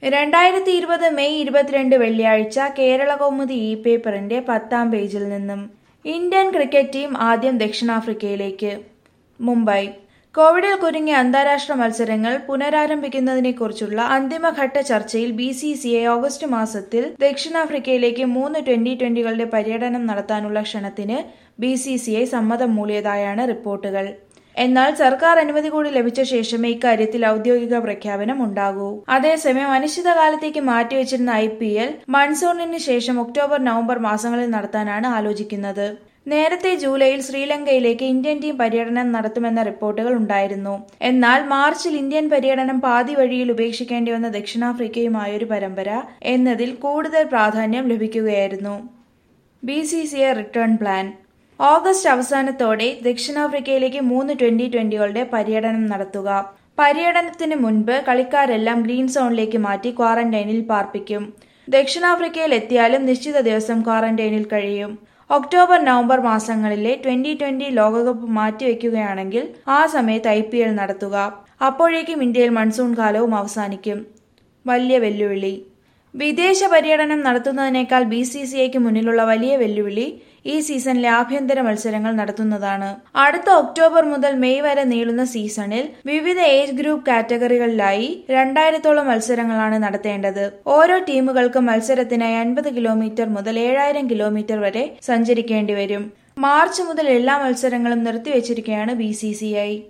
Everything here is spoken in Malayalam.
രണ്ടായിരത്തി ഇരുപത് മെയ് ഇരുപത്തിരണ്ട് വെള്ളിയാഴ്ച കേരള കൗമുദി ഇ പേപ്പറിന്റെ പത്താം പേജിൽ നിന്നും ഇന്ത്യൻ ക്രിക്കറ്റ് ടീം ആദ്യം ദക്ഷിണാഫ്രിക്കയിലേക്ക് മുംബൈ കോവിഡിൽ കുരുങ്ങിയ അന്താരാഷ്ട്ര മത്സരങ്ങൾ പുനരാരംഭിക്കുന്നതിനെക്കുറിച്ചുള്ള അന്തിമഘട്ട ചർച്ചയിൽ B C C I August മാസത്തിൽ ദക്ഷിണാഫ്രിക്കയിലേക്ക് മൂന്ന് ട്വന്റി ട്വന്റികളുടെ പര്യടനം നടത്താനുള്ള ക്ഷണത്തിന് ബി സി സി ഐ സമ്മതം മൂളിയതായാണ് റിപ്പോർട്ടുകൾ എന്നാൽ സർക്കാർ അനുമതി കൂടി ലഭിച്ച ശേഷമേ ഇക്കാര്യത്തിൽ ഔദ്യോഗിക പ്രഖ്യാപനം ഉണ്ടാകൂ അതേസമയം അനിശ്ചിതകാലത്തേക്ക് മാറ്റിവെച്ചിരുന്ന ഐ പി എൽ മൺസൂണിന് ശേഷം ഒക്ടോബർ നവംബർ മാസങ്ങളിൽ നടത്താനാണ് ആലോചിക്കുന്നത് നേരത്തെ ജൂലൈയിൽ ശ്രീലങ്കയിലേക്ക് ഇന്ത്യൻ ടീം പര്യടനം നടത്തുമെന്ന റിപ്പോർട്ടുകൾ ഉണ്ടായിരുന്നു എന്നാൽ മാർച്ചിൽ ഇന്ത്യൻ പര്യടനം പാതി വഴിയിൽ ഉപേക്ഷിക്കേണ്ടി വന്ന ദക്ഷിണാഫ്രിക്കയുമായൊരു പരമ്പര എന്നതിൽ കൂടുതൽ പ്രാധാന്യം ലഭിക്കുകയായിരുന്നു B C C I return plan August അവസാനത്തോടെ ദക്ഷിണാഫ്രിക്കയിലേക്ക് മൂന്ന് ട്വന്റി ട്വന്റികളുടെ പര്യടനം നടത്തുക പര്യടനത്തിന് മുൻപ് കളിക്കാരെല്ലാം ഗ്രീൻ സോണിലേക്ക് മാറ്റി ക്വാറന്റൈനിൽ പാർപ്പിക്കും ദക്ഷിണാഫ്രിക്കയിൽ എത്തിയാലും നിശ്ചിത ദിവസം ക്വാറന്റൈനിൽ കഴിയും ഒക്ടോബർ നവംബർ മാസങ്ങളിലെ ട്വന്റി ട്വന്റി ലോകകപ്പ് മാറ്റിവെക്കുകയാണെങ്കിൽ ആ സമയത്ത് ഐ പി എൽ നടത്തുക അപ്പോഴേക്കും ഇന്ത്യയിൽ മൺസൂൺ കാലവും അവസാനിക്കും വലിയ വെല്ലുവിളി വിദേശ പര്യടനം നടത്തുന്നതിനേക്കാൾ ബി സി സി ഐക്ക് മുന്നിലുള്ള വലിയ വെല്ലുവിളി ഈ സീസണിലെ ആഭ്യന്തര മത്സരങ്ങൾ നടത്തുന്നതാണ് അടുത്ത ഒക്ടോബർ മുതൽ മെയ് വരെ നീളുന്ന സീസണിൽ വിവിധ ഏജ് ഗ്രൂപ്പ് കാറ്റഗറികളിലായി രണ്ടായിരത്തോളം മത്സരങ്ങളാണ് നടത്തേണ്ടത് ഓരോ ടീമുകൾക്കും മത്സരത്തിനായി അൻപത് കിലോമീറ്റർ മുതൽ ഏഴായിരം കിലോമീറ്റർ വരെ സഞ്ചരിക്കേണ്ടി വരും മാർച്ച് മുതൽ എല്ലാ മത്സരങ്ങളും നിർത്തിവച്ചിരിക്കുകയാണ് ബി സി സി ഐ